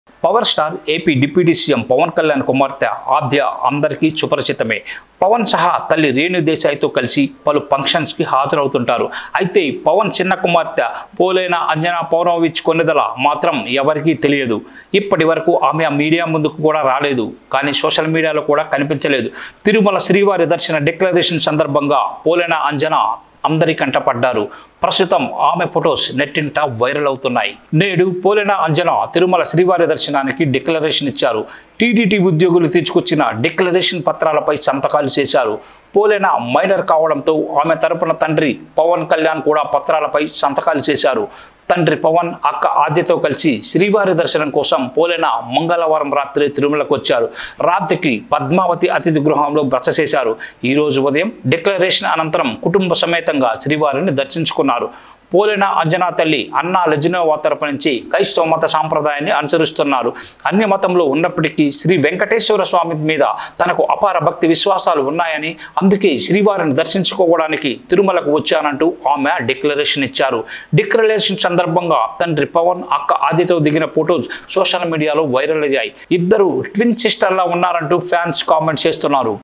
power star AP deputy CM Pawan Kalyan కుమార్తె ఆద్య అందరికీ సుపరిచితమే పవన్ సహా తల్లి రేణు దేశాయ్తో కలిసి పలు ఫంక్షన్స్కి హాజరవుతుంటారు అయితే పవన్ చిన్న కుమార్తె పోలైన అంజనా పౌరవిచ్ కొన్నిదల మాత్రం ఎవరికీ తెలియదు ఇప్పటి వరకు ఆమె ఆ మీడియా ముందుకు కూడా రాలేదు కానీ సోషల్ మీడియాలో కూడా కనిపించలేదు తిరుమల శ్రీవారి దర్శన డిక్లరేషన్ సందర్భంగా పోలైన అంజనా అందరి కంట పడ్డారు ప్రస్తుతం ఆమె ఫొటోస్ నెట్టింట వైరల్ అవుతున్నాయి నేడు పోలిన అంజన తిరుమల శ్రీవారి దర్శనానికి డిక్లరేషన్ ఇచ్చారు టీటీడీ ఉద్యోగులు తీసుకొచ్చిన డిక్లరేషన్ పత్రాలపై సంతకాలు చేశారు పోలేన మైనర్ కావడంతో ఆమె తరపున తండ్రి పవన్ కళ్యాణ్ కూడా పత్రాలపై సంతకాలు చేశారు తండ్రి పవన్ అక్క ఆద్యతో కలిసి శ్రీవారి దర్శనం కోసం పోలేన మంగళవారం రాత్రి తిరుమలకు వచ్చారు రాత్రికి పద్మావతి అతిథి గృహంలో బస చేశారు ఈ రోజు ఉదయం డిక్లరేషన్ అనంతరం కుటుంబ సమేతంగా శ్రీవారిని దర్శించుకున్నారు పోలిన అంజనా తల్లి అన్నా లెజినోవా తరపు నుంచి క్రైస్తవ మత సాంప్రదాయాన్ని అనుసరిస్తున్నారు అన్య మతంలో ఉన్నప్పటికీ శ్రీ వెంకటేశ్వర స్వామి మీద తనకు అపార భక్తి విశ్వాసాలు ఉన్నాయని అందుకే శ్రీవారిని దర్శించుకోవడానికి తిరుమలకు వచ్చానంటూ ఆమె డిక్లరేషన్ ఇచ్చారు డిక్లరేషన్ సందర్భంగా తండ్రి పవన్ అక్క ఆదితో దిగిన ఫోటోస్ సోషల్ మీడియాలో వైరల్ అయ్యాయి ఇద్దరు ట్విన్ సిస్టర్లా ఉన్నారంటూ ఫ్యాన్స్ కామెంట్ చేస్తున్నారు